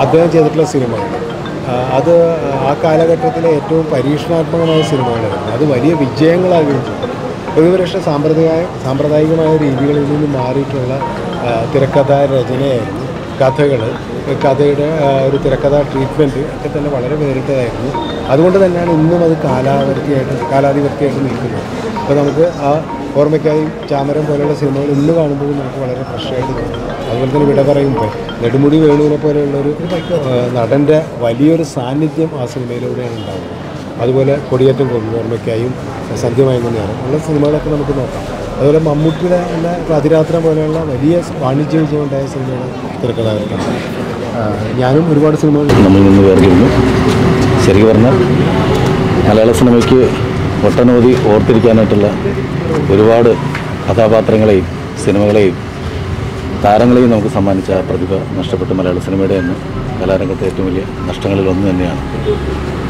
അദ്ദേഹം ചെയ്തിട്ടുള്ള സിനിമകൾ ആ, അത് ആ കാലഘട്ടത്തിലെ ഏറ്റവും പരീക്ഷണാത്മകമായ സിനിമകളായിരുന്നു അത് വലിയ വിജയങ്ങളാകുകയും ചെയ്തു പ്രതിപക്ഷ സാമ്പ്രദായ സാമ്പ്രദായികമായ രീതികളിൽ നിന്ന് മാറിയിട്ടുള്ള ആ, തിരക്കഥാ രചനയായിരുന്നു കഥകൾ കഥയുടെ ആ, ഒരു തിരക്കഥാ ട്രീറ്റ്മെൻറ്റ് ഒക്കെ തന്നെ വളരെ വേറിട്ടതായിരുന്നു അതുകൊണ്ട് തന്നെയാണ് ഇന്നും അത് കാലാവർത്തിയായിട്ട് കാലാധിപത്യമായിട്ട് നിൽക്കുന്നത് അപ്പോൾ നമുക്ക് ആ ഓർമ്മയ്ക്കായി ചാമരം പോലെയുള്ള സിനിമകൾ ഇന്ന് കാണുമ്പോൾ നമുക്ക് വളരെ ഫ്രഷായിട്ട് തോന്നും അതുപോലെ തന്നെ വിട പറയുമ്പോൾ നെടുമുടി വേണുവിനെ പോലെയുള്ളൊരു ആ, നടൻ്റെ വലിയൊരു സാന്നിധ്യം ആ സിനിമയിലൂടെയാണ് ഉണ്ടാകുന്നത് അതുപോലെ കൊടിയേറ്റം കൊന്നു ഓർമ്മയ്ക്കായും സന്ധ്യമായി തന്നെയാണ് ഉള്ള സിനിമകളൊക്കെ നമുക്ക് നോക്കാം അതുപോലെ മമ്മൂട്ടിയുടെ തന്നെ അതിരാത്ര പോലെയുള്ള വലിയ വാണിജ്യ വിജയം ഉണ്ടായ സിനിമകൾ തിരക്കഥാകൃത്താണ് ഞാനും ഒരുപാട് സിനിമകൾ നമ്മിൽ നിന്ന് വേർതിരുന്നു ശരിക്കും പറഞ്ഞാൽ മലയാള സിനിമയ്ക്ക് ഒട്ടനവധി ഓർത്തിരിക്കാനായിട്ടുള്ള ഒരുപാട് കഥാപാത്രങ്ങളെയും സിനിമകളെയും താരങ്ങളെയും നമുക്ക് സമ്മാനിച്ച ആ പ്രതിഭ നഷ്ടപ്പെട്ട മലയാള സിനിമയുടെ തന്നെ കലാരംഗത്തെ ഏറ്റവും വലിയ നഷ്ടങ്ങളിൽ ഒന്ന് തന്നെയാണ്